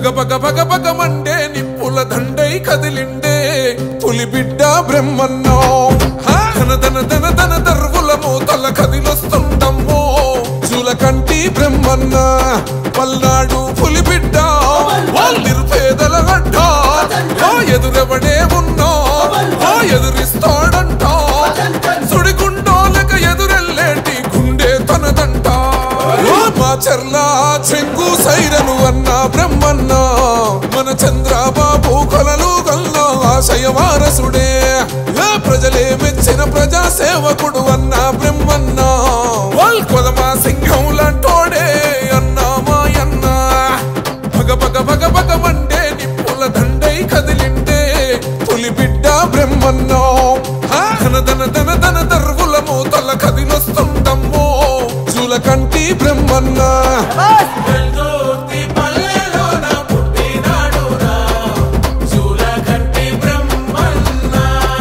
పగ పగ పగ పగమండే నిప్పుల దండై కదిలిండే పులి బిడ్డ బ్రహ్మన్నో హా! ధన ధన ధన ధన దర్వుల మూతల కదిలొస్తుండమ్మో చూలకంటి బ్రహ్మన్న పల్నాడు పులి బిడ్డ వాళ్ళ నిరుపేదల గడ్డ ఓ ఎదురెవడే ఉన్నా ఓ ఎదురిస్తాడంట సుడిగుండోలక ఎదురెల్లేటి గుండె తనదంట ఓ మా చర్ల చెంగు సైరను అన్న బ్రహ్మన్న మన చంద్రబాబు కొలలు గల్లా ఆశయ వారసుడే ఏ ప్రజలే మెచ్చిన ప్రజా సేవకుడు అన్న బ్రహ్మన్న వాల్ కొలమా సింహం లాంటోడే అన్న మాయన్న పగ పగ పగ పగ మండే నిప్పుల దండై కదిలిండే పులి బిడ్డ బ్రహ్మన్నో హా! ధన ధన ధన ధన దర్వుల మూతల కదిలొస్తుండమ్మో చూలకంటి బ్రహ్మన్న వెల్దుర్తి పల్లెలోన పుట్టినాడురా చూలకంటి బ్రహ్మన్న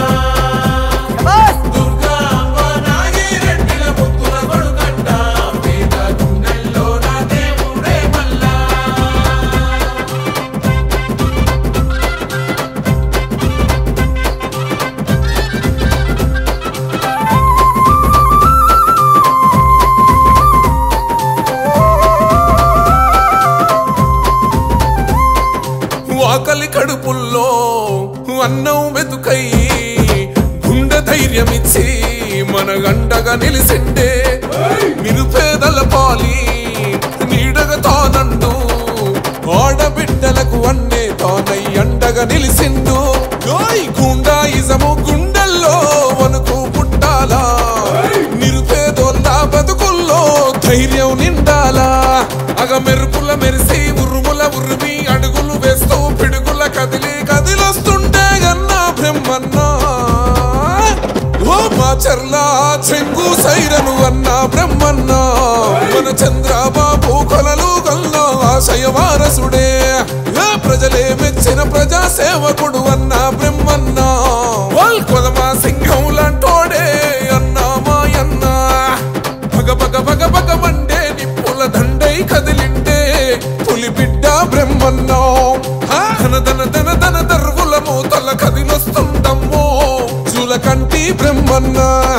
దుర్గాంబ నాగిరెడ్డిల ముద్దుల కొడుకంట పేద గుండెల్లోన దేవుడే మల్లా ఆకలి కడుపుల్లో అన్నం వెతుకై గుండె ధైర్యమిచ్చి మన గండగా నిలిసిండే నిరుపేదల పాలి నీడగా తానండు ఆడబిడ్డలకు అన్నే తానై అండగా నిలిసిండు ఓయ్ గుండాయిజము గుండెల్లో వణుకు పుట్టాలా నిరుపేదోళ్ళ బతుకుల్లో ధైర్యం నిండాలా అగ మెరుపుల మెరిసి ఉరుముల ఉరిమి అడుగులు వేస్తూ పిడుగుల కదిలి కదిలొస్తుంటే గన్నా బ్రహ్మన్న ఓ మా చర్ల చెంగు సైరను అన్న బ్రహ్మన్న మన చంద్రబాబు కొలలు గల్లా ఆశయ వారసుడే ఏ ప్రజలే మెచ్చిన ప్రజా సేవకుడు అన్న బ్రహ్మన్న వాల్ కొలమా సింహం లాంటోడే అన్న మాయన్న పగ పగ పగ పగ మండే నిప్పుల దండై కదిలిండే పులి బిడ్డ బ్రహ్మన్నో హా! ధన ధన ధన ధన దర్వుల మూతల కదిలొస్తుండమ్మో చూలకంటి బ్రహ్మన్న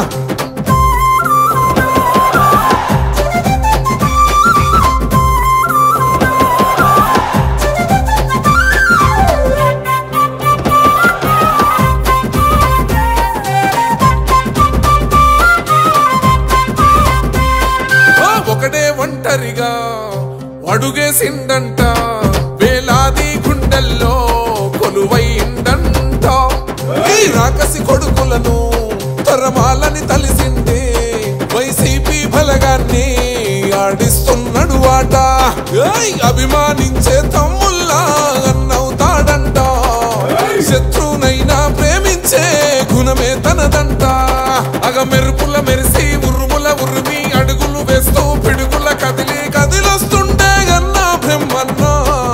ఆ ఒకడే ఒంటరిగా అడుగేసిండంట వేలాది గుండెల్లో కొలువైండంట ఈ రాకసి కొడుకులను తరమాలని తలిసిండే వైసీపీ బలగాన్ని ఆడిస్తున్నాడు ఆట ఏయ్, అభిమానించే తమ్ముల్లా అన్నవుతాడంట శత్రువునైనా ప్రేమించే గుణమే తనదంట అగ మెరుపుల మెరిసి ఉరుముల ఉరిమి అడుగులు వేస్తూ పిడుగుల కదిలి కదిలొస్తుంటే గన్నా బ్రహ్మన్న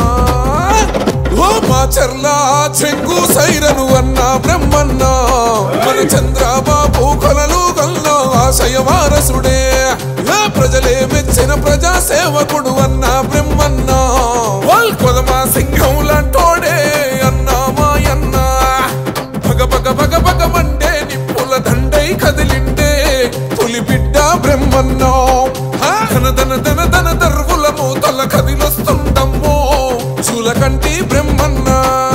ఓ మా చర్ల చెంగు సైరను అన్న బ్రహ్మన్న మన చంద్రబాబు కొలలు గల్లా ఆశయ వారసుడే ఏ ప్రజలే మెచ్చిన ప్రజా సేవకుడు అన్న బ్రహ్మన్న వాల్ కొలమా సింహం లాంటోడే అన్న మాయన్న పగ పగ పగ పగ మండే నిప్పుల దండై కదిలిండే పులి బిడ్డ బ్రహ్మన్నో హా! ధన ధన ధన ధన దర్వుల మూతల కదిలొస్తుండమ్మో చూలకంటి బ్రహ్మన్న